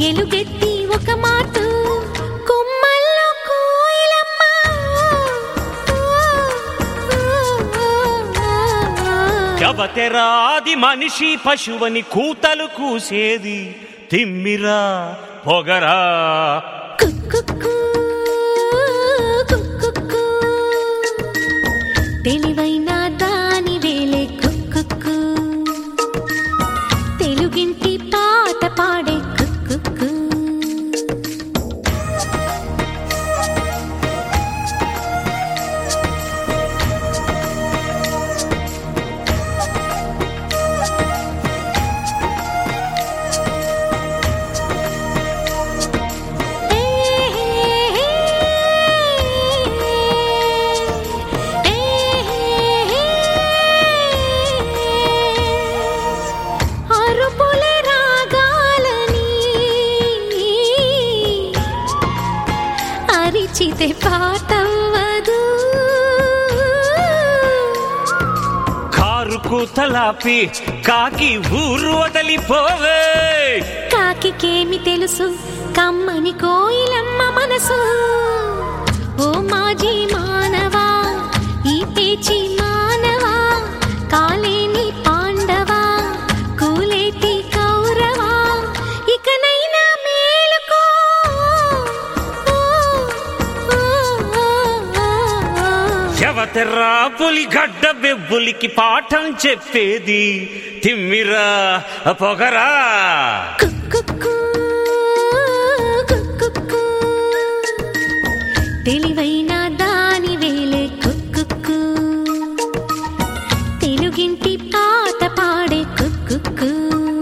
ఎలుగెత్తి ఒక మాటు కొమ్మల్లో కోయిలమ్మ జబతెరాది మనిషి పశువని కూతలు కూసేది తిమ్మిరా పొగరా కుక్కుక్కు, కుక్కుక్కు. తెలివైన దాని వేలే కుక్కుక్కు తెలుగింటి పాట పాడే కుక్కుక్కు అరుపుల రాగాలని అరిచితే పాటవ్వదు కారు కూతలాపి కాకి ఊరు వదలిపోవే కాకికేమి తెలుసు కమ్మని కోయిలమ్మ మనసు ఓ మాజీ మానవా ఈ పేచి మానవా కాలేని పాండవా కూలేటి కౌరవా ఇకనైనా మేలుకో ఓ, ఓ, ఓ, ఓ, ఓ. జవతెర్రా పులి గడ్డ బెబ్బులికి పాఠం చెప్పేది తిమ్మిరా పొగరా కుక్కుక్కు, కుక్కుక్కు. తెలివైన దాని వేలే కుక్కుక్కు తెలుగింటి పాట పాడే కుక్కుక్కు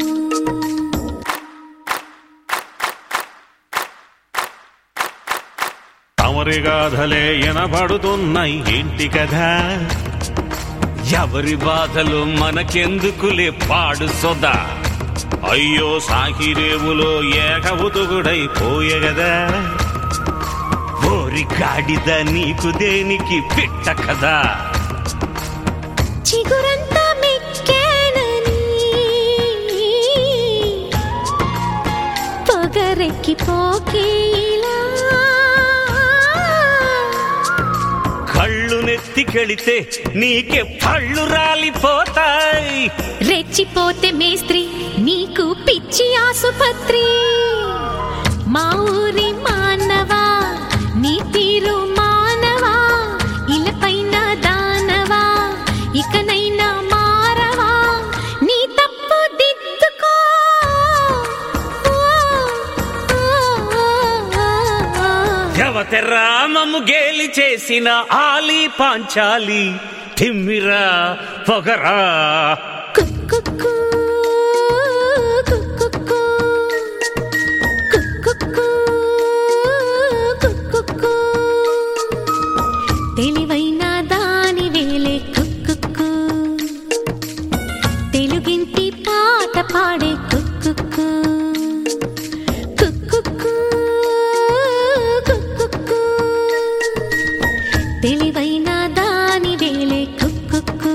తమరి గాథలే ఎనబడుతున్నాయి ఏంటి కదా ఎవరి బాధలు మనకెందుకులే పాడు సొదా అయ్యో సాహిరేవులో ఏకవుతుగుడై పోయే ఓరి గాడిద నీకు దేనికి పిట్ట కదా చిగురంతా మెక్కేనని పొగరెక్కి పోకేలా కళ్ళు నెత్తికెళితే నీకే పళ్ళు రాలిపోతాయి రెచ్చిపోతే మేస్త్రి నీకు పిచ్చి ఆసుపత్రి మా ఊరి మానవా నీ తీరు మానవా ఇలపైన దానవా ఇకనైనా మారవా నీ తప్పు దిద్దుకో ఓ, ఓ, ఓ, ఓ, ఓ. జవతెరామము గేలి చేసిన ఆలి పాంచాలి తిమ్మిరా పొగరా కుక్కుక్కు, కుక్కుక్కు, కుక్కుక్కు, కుక్కుక్కు. తెలివైన దాని వేలే కుక్కుక్కు తెలుగింటి పాట పాడే కుక్కుక్కు కుక్కుక్కు, కుక్కుక్కు. తెలివైన దాని వేలే కుక్కుక్కు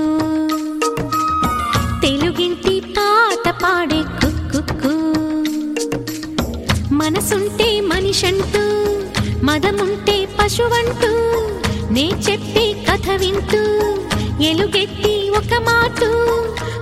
తెలుగింటి పాట పాడే కుక్కుక్కు మనసుంటే మనిషంటూ మదముంటే పశువంటూ నే చెప్పే కథ వింటూ ఎలుగెత్తి ఒక మాటు